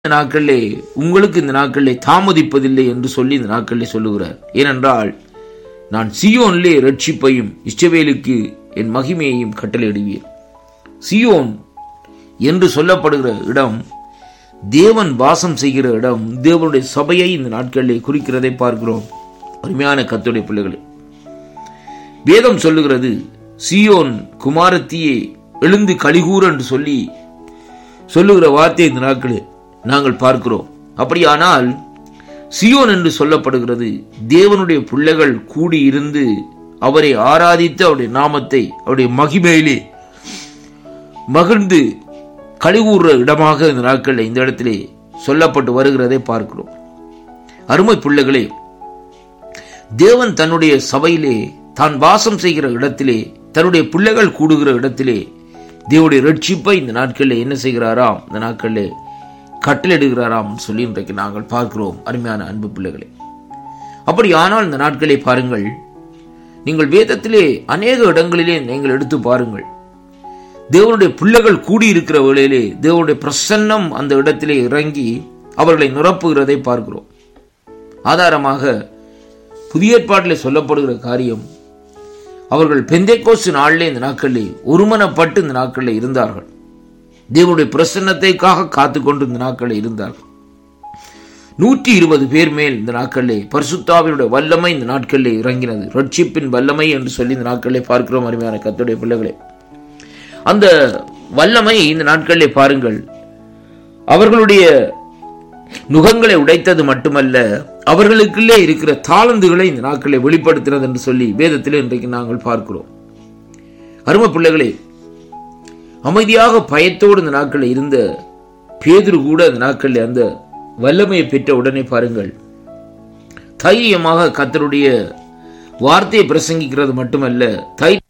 இந்த நாட்களிலே உங்களுக்கு இந்த நாட்களிலே தாமதிப்பதில்லை என்று சொல்லி இந்த நாட்களிலே சொல்லுகிறார் ஏனென்றால் நான் சியோனிலே ரட்சிப்பையும் இஸ்ரவேலுக்கு என் மகிமையையும் கட்டளையிடுவீர் சியோன் என்று சொல்லப்படுகிற இடம் தேவன் வாசம் செய்கிற இடம் தேவனுடைய சபையை இந்த நாட்களிலே குறிக்கிறதை பார்க்கிறோம் அருமையான கத்துடைய பிள்ளைகளே வேதம் சொல்லுகிறது சியோன் குமாரத்தியே எழுந்து கலிகூர் என்று சொல்லி சொல்லுகிற வார்த்தை இந்த நாட்களில் நாங்கள் பார்க்கிறோம் அப்படியானால் சியோன் என்று சொல்லப்படுகிறது தேவனுடைய பிள்ளைகள் கூடி இருந்து அவரை ஆராதித்து அவருடைய நாமத்தை அவருடைய மகிமையிலே மகிழ்ந்து கழிவுற இடமாக இந்த நாட்களில் இந்த இடத்திலே சொல்லப்பட்டு வருகிறதை பார்க்கிறோம் அருமை பிள்ளைகளே தேவன் தன்னுடைய சபையிலே தான் வாசம் செய்கிற இடத்திலே தன்னுடைய பிள்ளைகள் கூடுகிற இடத்திலே தேவனுடைய ரட்சிப்பை இந்த நாட்களில் என்ன செய்கிறாராம் இந்த நாட்களிலே கட்டளிடுகிறாராம் சொல்லி இன்றைக்கு நாங்கள் பார்க்கிறோம் அருமையான அன்பு பிள்ளைகளே அப்படி ஆனால் இந்த நாட்களை பாருங்கள் நீங்கள் வேதத்திலே அநேக இடங்களிலே நீங்கள் எடுத்து பாருங்கள் தேவனுடைய பிள்ளைகள் கூடியிருக்கிற வேளையிலே தேவனுடைய பிரசன்னம் அந்த இடத்திலே இறங்கி அவர்களை நிரப்புகிறதை பார்க்கிறோம் ஆதாரமாக புதிய ஏற்பாட்டில் சொல்லப்படுகிற காரியம் அவர்கள் பெந்தைக்கோசு நாளிலே இந்த நாட்களிலே ஒருமனப்பட்டு இந்த நாட்களில் இருந்தார்கள் தேவனுடைய பிரசன்னத்தைக்காக காத்து கொண்டு இந்த நாட்களில் இருந்தார்கள் நூற்றி இருபது பேர் மேல் இந்த நாட்களிலே பரிசுத்தாவினுடைய வல்லமை இந்த நாட்களிலே இறங்கினது ரட்சிப்பின் வல்லமை என்று சொல்லி இந்த நாட்களிலே பார்க்கிறோம் அருமையான கத்துடைய பிள்ளைகளே அந்த வல்லமை இந்த நாட்களிலே பாருங்கள் அவர்களுடைய நுகங்களை உடைத்தது மட்டுமல்ல அவர்களுக்குள்ளே இருக்கிற தாளந்துகளை இந்த நாட்களை வெளிப்படுத்தினது என்று சொல்லி வேதத்தில் இன்றைக்கு நாங்கள் பார்க்கிறோம் அரும பிள்ளைகளே அமைதியாக பயத்தோடு இந்த நாட்களில் இருந்த பேதுரு கூட அந்த நாட்களில் அந்த வல்லமையை பெற்ற உடனே பாருங்கள் தைரியமாக கத்தருடைய வார்த்தையை பிரசங்கிக்கிறது மட்டுமல்ல தை